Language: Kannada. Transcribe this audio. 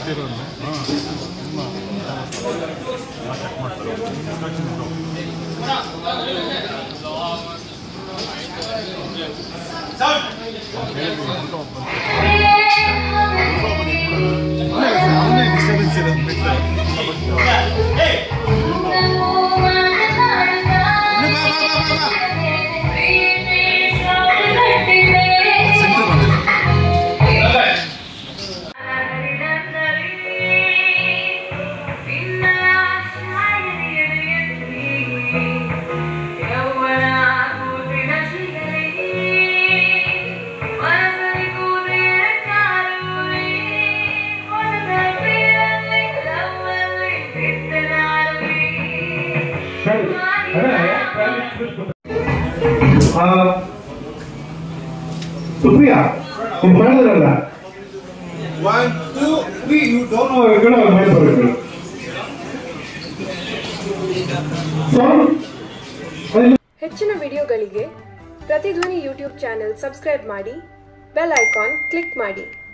ಗೊತ್ತಿರೋಲ್ಲ ಅವನೇ ಡಿಸ್ಟರ್ಬೆನ್ಸ್ ಇರೋದು ಬಿಟ್ಟರೆ ಸೆಂಟ್ರ್ ಬಂದಿಲ್ಲ ಸುಪ್ರಿಯಾ ನೀನ್ ಮಾಡಿದ್ರಲ್ಲ one two three you don't ನಾವು ಈ ಕಡೆ ಅವ್ರು ಮಾಡಿ ಬರ್ಬೇಕು ಸೌಂಡ್ ಹೆಚ್ಚಿನ ವಿಡಿಯೋಗಳಿಗೆ ಪ್ರತಿಧ್ವನಿ ಯೂಟ್ಯೂಬ್ ಚಾನೆಲ್ ಸಬ್ಸ್ಕ್ರೈಬ್ ಮಾಡಿ ಬೆಲ್ ಐಕಾನ್ ಕ್ಲಿಕ್ ಮಾಡಿ